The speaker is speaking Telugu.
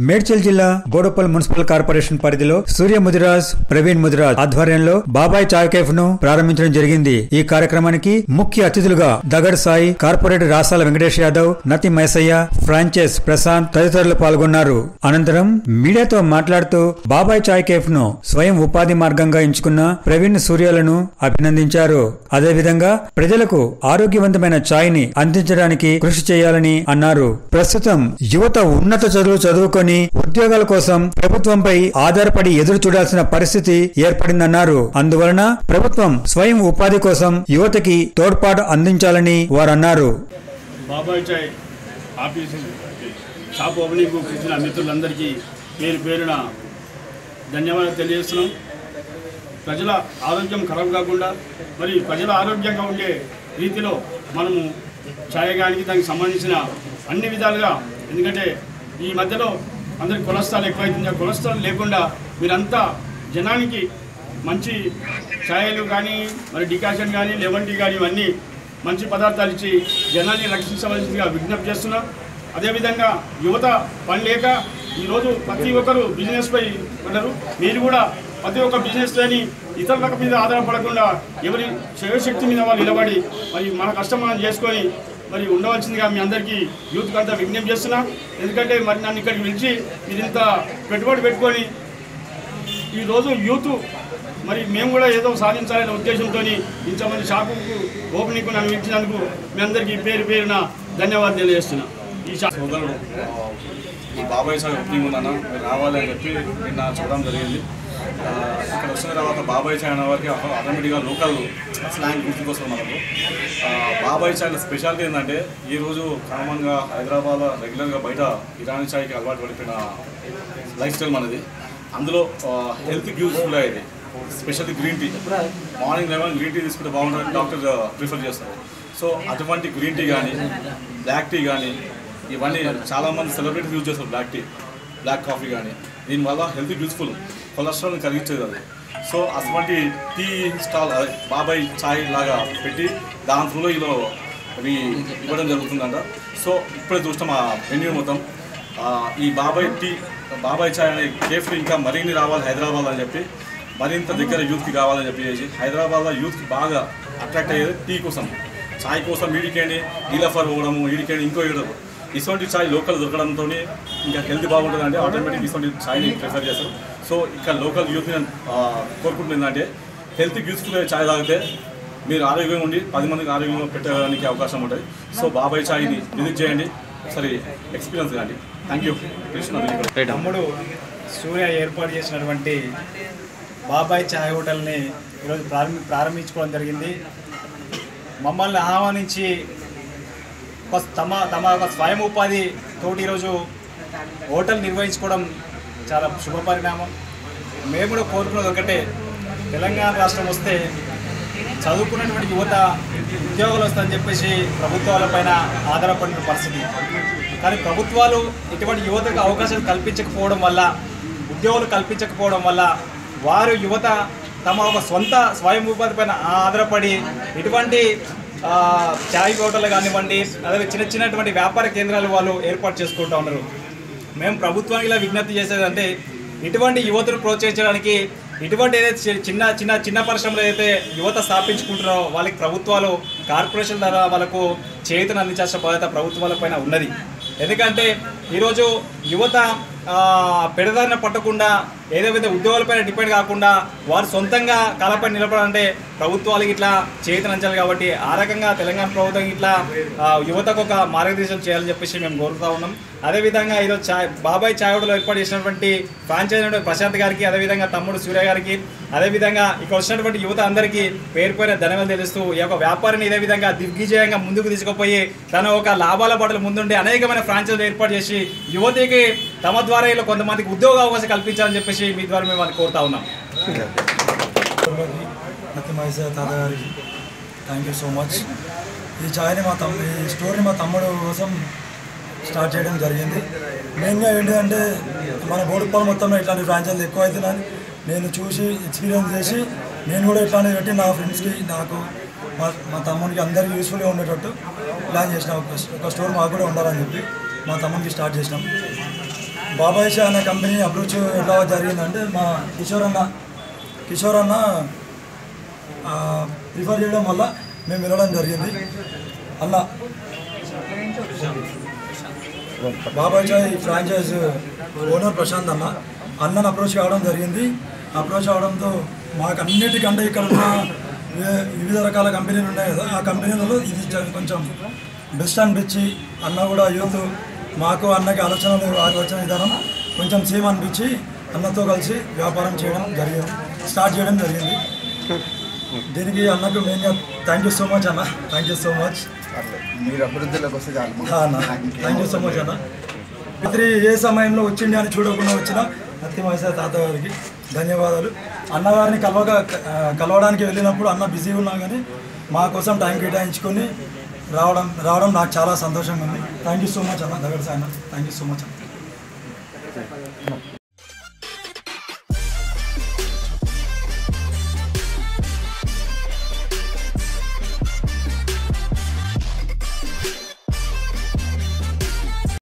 మేడ్చల్ జిల్లా బోడుపల్ మున్సిపల్ కార్పొరేషన్ పరిధిలో సూర్య ముదిరాజ్ ప్రవీణ్ ముదిరాజ్ ఆధ్వర్యంలో బాబాయ్ చాయ్ కేఫ్ ను ప్రారంభించడం జరిగింది ఈ కార్యక్రమానికి ముఖ్య అతిథులుగా దగడ్ సాయి కార్పొరేటర్ రాసాల వెంకటేష్ యాదవ్ నతి మైసయ్య ఫ్రాంచైజ్ ప్రశాంత్ తదితరులు పాల్గొన్నారు అనంతరం మీడియాతో మాట్లాడుతూ బాబాయ్ చాయ్ కేఫ్ ను స్వయం ఉపాధి మార్గంగా ఎంచుకున్న ప్రవీణ్ సూర్యాలను అభినందించారు అదేవిధంగా ప్రజలకు ఆరోగ్యవంతమైన చాయ్ ని అందించడానికి కృషి చేయాలని అన్నారు ప్రస్తుతం యువత ఉన్నత చదువులు చదువుకొని ఉద్యోగాల కోసం ప్రభుత్వంపై ఆధారపడి ఎదురు చూడాల్సిన పరిస్థితి ఏర్పడిందన్నారు అందువలన ప్రభుత్వం స్వయం ఉపాధి కోసం యువతకి తోడ్పాటు అందించాలని వారన్నారు బాబాయ్ చాయ్ ఆఫీసు షాప్ ఓపెనింగ్కు వచ్చిన మిత్రులందరికీ పేరు పేరున ధన్యవాదాలు తెలియజేస్తున్నాం ప్రజల ఆరోగ్యం ఖరాబ్ కాకుండా మరి ప్రజల ఆరోగ్యంగా ఉండే రీతిలో మనము ఛాయగానికి దానికి సంబంధించిన అన్ని విధాలుగా ఎందుకంటే ఈ మధ్యలో అందరికి కొలెస్ట్రాల్ ఎక్కువైతుంది ఆ కొలెస్ట్రాల్ లేకుండా మీరంతా జనానికి మంచి ఛాయలు కానీ మరి డికాషన్ కానీ లెమన్ టీ కానీ ఇవన్నీ మంచి పదార్థాలు ఇచ్చి జనాన్ని రక్షించవలసిందిగా విజ్ఞప్తి చేస్తున్నాం అదేవిధంగా యువత పని లేక ఈరోజు ప్రతి ఒక్కరు బిజినెస్ పై ఉన్నారు మీరు కూడా ప్రతి ఒక్క బిజినెస్ అని ఇతరుల మీద ఆధారపడకుండా ఎవరి శక్తి మీద వాళ్ళు నిలబడి మరి మన కష్టం మనం చేసుకొని మరి ఉండవలసిందిగా మీ అందరికీ యూత్కి అంతా విజ్ఞప్తి చేస్తున్నా ఎందుకంటే మరి నన్ను ఇక్కడికి పిలిచి మీరు ఇంత పెట్టుబడి పెట్టుకొని ఈరోజు యూత్ మరి మేము కూడా ఏదో సాధించాలనే ఉద్దేశంతో ఇంతమంది షాపుకు ఓపెనింగ్ నన్ను ఇచ్చినందుకు మీ అందరికీ పేరు పేరున ధన్యవాదాలు తెలియజేస్తున్నా ఈ షాప్ సోదరుడు ఆ, ఈ బాబాయ్ సార్ ఓపెనింగ్ ఉందన్న మీరు రావాలి అని చెప్పి నిన్న చూడడం జరిగింది ఆ, ఇక్కడ వచ్చిన తర్వాత బాబాయ్ చాయ్ అనే వారికి ఆటోమేటిక్గా లోకల్ స్లాంగ్ గుర్తుకొస్తుంది మనకు ఆ, బాబాయ్ చాయ్ స్పెషాలిటీ ఏంటంటే ఈరోజు కామన్గా హైదరాబాద్ రెగ్యులర్గా బయట ఇరానీ చాయ్కి అలవాటు పడిపోయిన లైఫ్ స్టైల్ మనది అందులో హెల్త్ యూస్ఫుల్ అయ్యేది specially green tea morning eleven green tea తీసుకుంటే బాగుంటుందని డాక్టర్ ప్రిఫర్ చేస్తారు సో అటువంటి గ్రీన్ టీ కానీ బ్లాక్ టీ కానీ ఇవన్నీ చాలామంది సెలబ్రిటీస్ యూజ్ చేస్తారు బ్లాక్ టీ బ్లాక్ కాఫీ కానీ దీనివల్ల హెల్త్ యూస్ఫుల్ కొలెస్ట్రాల్ని కరిగించేది అది సో అటువంటి టీ స్టాల్ అదే బాబాయ్ చాయ్ లాగా పెట్టి దాని త్రూలో ఇలా అవి ఇవ్వడం జరుగుతుందంట సో ఇప్పుడే చూస్తాం ఆ మెన్యూ మొత్తం ఆ, ఈ బాబాయ్ టీ బాబాయ్ చాయ్ అనే కేఫ్లు ఇంకా మరిన్ని రావాలి హైదరాబాద్ అని చెప్పి మరింత దగ్గర యూత్కి కావాలని చెప్పేసి హైదరాబాద్లో యూత్కి బాగా అట్రాక్ట్ అయ్యేది టీ కోసం చాయ్ కోసం ఈడికేండి నీలఫర్ పోవడము ఈడికేండి ఇంకో ఇవ్వడం ఇటువంటి చాయ్ లోకల్ దొరకడంతో ఇంకా హెల్త్ బాగుంటుంది అంటే ఆటోమేటిక్ ఇటువంటి చాయ్ని ప్రిఫర్ చేస్తారు సో ఇక్కడ లోకల్ యూత్ కోరుకుంటుంది ఏంటంటే హెల్త్ యూస్ఫుల్ చాయ్ తాగితే మీరు ఆరోగ్యంగా ఉండి పది మందికి ఆరోగ్యంగా పెట్టడానికి అవకాశం ఉంటుంది సో బాబాయ్ చాయ్ని విజిట్ చేయండి ఒకసారి ఎక్స్పీరియన్స్ కానీ థ్యాంక్ యూ కృష్ణ తమ్ముడు సూర్య ఏర్పాటు చేసినటువంటి బాబాయ్ ఛాయ్ హోటల్ని ఈరోజు ప్రారంభి ప్రారంభించుకోవడం జరిగింది మమ్మల్ని ఆహ్వానించి ఒక తమ తమ ఒక స్వయం ఉపాధి తోటి ఈరోజు హోటల్ నిర్వహించుకోవడం చాలా శుభ పరిణామం మేము కూడా కోరుకున్నది ఒకటే తెలంగాణ రాష్ట్రం వస్తే చదువుకున్నటువంటి యువత ఉద్యోగాలు వస్తాయని చెప్పేసి ప్రభుత్వాలపైన ఆధారపడిన పరిస్థితి కానీ ప్రభుత్వాలు ఇటువంటి యువతకు అవకాశాలు కల్పించకపోవడం వల్ల ఉద్యోగాలు కల్పించకపోవడం వల్ల వారు యువత తమ ఒక సొంత స్వయం ఉపాధి పైన ఆధారపడి ఇటువంటి ఆ, చాయ్ హోటల్ కానివ్వండి అదే చిన్న చిన్నటువంటి వ్యాపార కేంద్రాలు వాళ్ళు ఏర్పాటు చేసుకుంటూ ఉన్నారు మేము ప్రభుత్వానికి ఇలా విజ్ఞప్తి చేసేదంటే ఇటువంటి యువతను ప్రోత్సహించడానికి ఇటువంటి ఏదైతే చి- చిన్న చిన్న చిన్న పరిశ్రమలు ఏదైతే యువత స్థాపించుకుంటున్నారో వాళ్ళకి ప్రభుత్వాలు కార్పొరేషన్ ద్వారా వాళ్ళకు చేతును అందించాల్సిన బాధ్యత ప్రభుత్వాల పైన ఉన్నది ఎందుకంటే ఈరోజు యువత ఆ, పెడదారిన పట్టకుండా ఏదైతే ఉద్యోగాలపైన డిపెండ్ కాకుండా వారు సొంతంగా కాలపై నిలబడాలంటే ప్రభుత్వాలకి ఇట్లా చేతనంచాలి కాబట్టి ఆ రకంగా తెలంగాణ ప్రభుత్వం ఇట్లా ఆ, యువతకు ఒక మార్గదర్శనం చేయాలని చెప్పేసి మేము కోరుతా ఉన్నాం అదేవిధంగా ఈరోజు చాయ్ బాబాయ్ చాయ్ హోటల్ ఏర్పాటు చేసినటువంటి ఫ్రాంచైజ్ అయినటువంటి ప్రశాంత్ గారికి అదేవిధంగా తమ్ముడు సూర్య గారికి అదేవిధంగా ఇక్కడ వచ్చినటువంటి యువత అందరికీ పేరు పేరు ధన్యవాదాలు తెలుస్తూ ఈ యొక్క వ్యాపారాన్ని ఇదే విధంగా దిగ్విజయంగా ముందుకు తీసుకుపోయి తన ఒక లాభాల బాటలు ముందుండి అనేకమైన ఫ్రాంచైజీలు ఏర్పాటు చేసి యువతకి తమ ద్వారా ఇలా కొంతమందికి ఉద్యోగ అవకాశం కల్పించాలని చెప్పేసి మీ ద్వారా మేము వాళ్ళని కోరుతా ఉన్నాం ప్రతి మహేశ్వర తాత గారికి థ్యాంక్ యూ సో మచ్ ఈ ఛాయ్ని మా తమ్ముడు ఈ స్టోరీ మా తమ్ముడు కోసం స్టార్ట్ చేయడం జరిగింది మెయిన్గా ఏంటంటే మన బోడుపాలు మొత్తంలో ఇట్లాంటి ఫ్రాంచైజీలు ఎక్కువ అవుతున్నాయని నేను చూసి ఎక్స్పీరియన్స్ చేసి నేను కూడా ఇట్లాంటివి పెట్టి నా ఫ్రెండ్స్కి నాకు మా మా తమ్మునికి అందరికీ యూస్ఫుల్గా ఉండేటట్టు ప్లాన్ చేసిన ఒక ఒక స్టోర్ మాకు కూడా ఉండాలని చెప్పి మా తమ్మునికి స్టార్ట్ చేసినాం బాబాయ్ షా అనే కంపెనీ అప్రోచ్ ఎలా జరిగిందంటే మా కిషోర్ అన్న కిషోర్ అన్న ప్రిఫర్ చేయడం వల్ల మేము వెళ్ళడం జరిగింది అన్న బాబాయ్ చాయ్ ఫ్రాంచైజ్ ఓనర్ ప్రశాంత్ అన్న అన్నను అప్రోచ్ కావడం జరిగింది అప్రోచ్ అవడంతో మాకు అన్నిటికంటే ఇక్కడ ఉన్న వే- వివిధ రకాల కంపెనీలు ఉన్నాయి కదా ఆ కంపెనీలలో ఇది జ- కొంచెం బెస్ట్ అనిపించి అన్న కూడా యూత్ మాకు అన్నకి ఆలోచనలు ఆలోచన విధానం కొంచెం సేమ్ అనిపించి అన్నతో కలిసి వ్యాపారం చేయడం జరిగింది స్టార్ట్ చేయడం జరిగింది దీనికి అన్నకు మెయిన్గా థ్యాంక్ యూ సో మచ్ అన్న థ్యాంక్ యూ సో మచ్ మీరు అభివృద్ధిలోకి వస్తే చాలు అన్న థ్యాంక్ యూ సో మచ్ అన్న మిత్రి ఏ సమయంలో వచ్చింది అని చూడకుండా వచ్చిన అత్తి మహేశ్వర తాత గారికి ధన్యవాదాలు అన్నగారిని కలవక ఆ, కలవడానికి వెళ్ళినప్పుడు అన్న బిజీ ఉన్నా కానీ మా కోసం టైం కేటాయించుకొని రావడం రావడం నాకు చాలా సంతోషంగా ఉంది థ్యాంక్ యూ సో మచ్ అన్న దగ్గర సాయన థ్యాంక్ యూ సో మచ్ అన్న